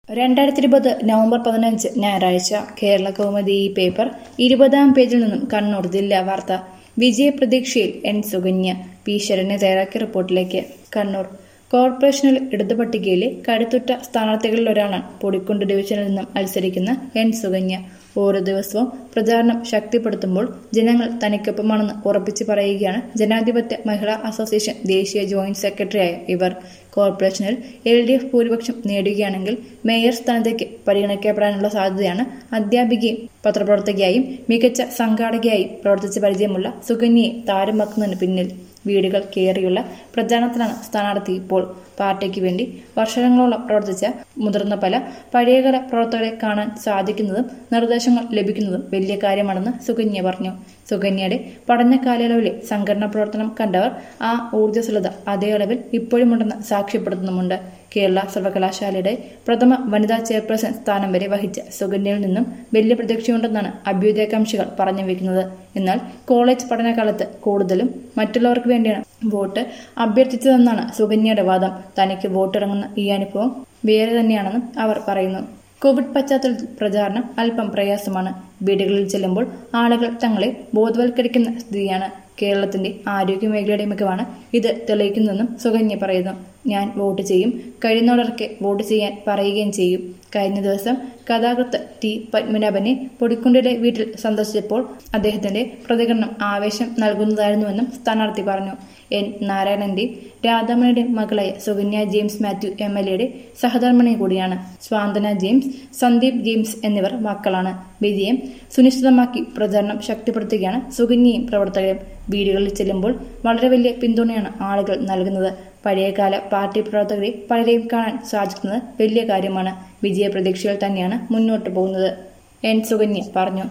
രണ്ടായിരത്തി ഇരുപത് നവംബർ പതിനഞ്ച് ഞായറാഴ്ച കേരള കൗമുദി ഈ പേപ്പർ ഇരുപതാം പേജിൽ നിന്നും കണ്ണൂർ ജില്ലാ വാർത്ത വിജയപ്രതീക്ഷയിൽ എൻ സുകന്യ പി ശരണ്യ തയ്യാറാക്കിയ റിപ്പോർട്ടിലേക്ക് കണ്ണൂർ കോർപ്പറേഷനിൽ ഇടതുപട്ടികയിലെ കരുത്തുറ്റ സ്ഥാനാർത്ഥികളിലൊരാളാണ് പൊടിക്കുണ്ട് ഡിവിഷനിൽ നിന്നും മത്സരിക്കുന്ന എൻ സുകന്യ ഓരോ ദിവസവും പ്രചാരണം ശക്തിപ്പെടുത്തുമ്പോൾ ജനങ്ങൾ തനിക്കൊപ്പമാണെന്ന് ഉറപ്പിച്ചു പറയുകയാണ് ജനാധിപത്യ മഹിളാ അസോസിയേഷൻ ദേശീയ ജോയിന്റ് സെക്രട്ടറിയായ ഇവർ കോർപ്പറേഷനിൽ എൽ ഡി എഫ് ഭൂരിപക്ഷം നേടുകയാണെങ്കിൽ മേയർ സ്ഥാനത്തേക്ക് പരിഗണിക്കപ്പെടാനുള്ള സാധ്യതയാണ് അധ്യാപികയും പത്രപ്രവർത്തകയായും മികച്ച സംഘാടകയായും പ്രവർത്തിച്ച പരിചയമുള്ള സുകന്യയെ താരമാക്കുന്നതിന് പിന്നിൽ വീടുകൾ കയറിയുള്ള പ്രചാരണത്തിലാണ് സ്ഥാനാർത്ഥി ഇപ്പോൾ പാർട്ടിക്ക് വേണ്ടി വർഷങ്ങളോളം പ്രവർത്തിച്ച മുതിർന്ന പല പഴയകാല പ്രവർത്തകരെ കാണാൻ സാധിക്കുന്നതും നിർദ്ദേശങ്ങൾ ലഭിക്കുന്നതും വലിയ കാര്യമാണെന്ന് സുകന്യ പറഞ്ഞു സുകന്യയുടെ പഠന കാലയളവിലെ സംഘടനാ പ്രവർത്തനം കണ്ടവർ ആ ഊർജ്ജസ്വലത അതേ അളവിൽ ഇപ്പോഴുമുണ്ടെന്ന് സാക്ഷ്യപ്പെടുത്തുന്നുമുണ്ട് കേരള സർവകലാശാലയുടെ പ്രഥമ വനിതാ ചെയർപേഴ്സൺ സ്ഥാനം വരെ വഹിച്ച സുകന്യയിൽ നിന്നും വലിയ പ്രതീക്ഷയുണ്ടെന്നാണ് അഭ്യുദയകാംക്ഷികൾ പറഞ്ഞു വെക്കുന്നത് എന്നാൽ കോളേജ് പഠനകാലത്ത് കൂടുതലും മറ്റുള്ളവർക്ക് വേണ്ടിയാണ് വോട്ട് അഭ്യർത്ഥിച്ചതെന്നാണ് സുകന്യയുടെ വാദം തനിക്ക് വോട്ടിറങ്ങുന്ന ഈ അനുഭവം വേറെ തന്നെയാണെന്നും അവർ പറയുന്നു കോവിഡ് പശ്ചാത്തലത്തിൽ പ്രചാരണം അല്പം പ്രയാസമാണ് വീടുകളിൽ ചെല്ലുമ്പോൾ ആളുകൾ തങ്ങളെ ബോധവൽക്കരിക്കുന്ന സ്ഥിതിയാണ് കേരളത്തിന്റെ ആരോഗ്യ മേഖലയുടെ മികവാണ് ഇത് തെളിയിക്കുന്നതെന്നും സുകന്യ പറയുന്നു ഞാൻ വോട്ട് ചെയ്യും കഴിയുന്നവരൊക്കെ വോട്ട് ചെയ്യാൻ പറയുകയും ചെയ്യും കഴിഞ്ഞ ദിവസം കഥാകൃത്ത് ടി പത്മനാഭനെ പൊടിക്കുണ്ടിലെ വീട്ടിൽ സന്ദർശിച്ചപ്പോൾ അദ്ദേഹത്തിന്റെ പ്രതികരണം ആവേശം നൽകുന്നതായിരുന്നുവെന്നും സ്ഥാനാർത്ഥി പറഞ്ഞു എൻ നാരായണന്റെയും രാധാമണിയുടെയും മകളായ Sukanya James Mathew M L എയുടെ സഹധർമ്മിണി കൂടിയാണ് സ്വാന്തന ജെയിംസ് സന്ദീപ് ജെയിംസ് എന്നിവർ മക്കളാണ് വിജയം സുനിശ്ചിതമാക്കി പ്രചാരണം ശക്തിപ്പെടുത്തുകയാണ് സുകന്യയും പ്രവർത്തകരും വീടുകളിൽ ചെല്ലുമ്പോൾ വളരെ വലിയ പിന്തുണയാണ് ആളുകൾ നൽകുന്നത് പഴയകാല പാർട്ടി പ്രവർത്തകരെ പലരെയും കാണാൻ സാധിക്കുന്നത് വലിയ കാര്യമാണ് വിജയ പ്രതീക്ഷയിൽ തന്നെയാണ് മുന്നോട്ടു പോകുന്നത് എൻ സുകന്യ പറഞ്ഞു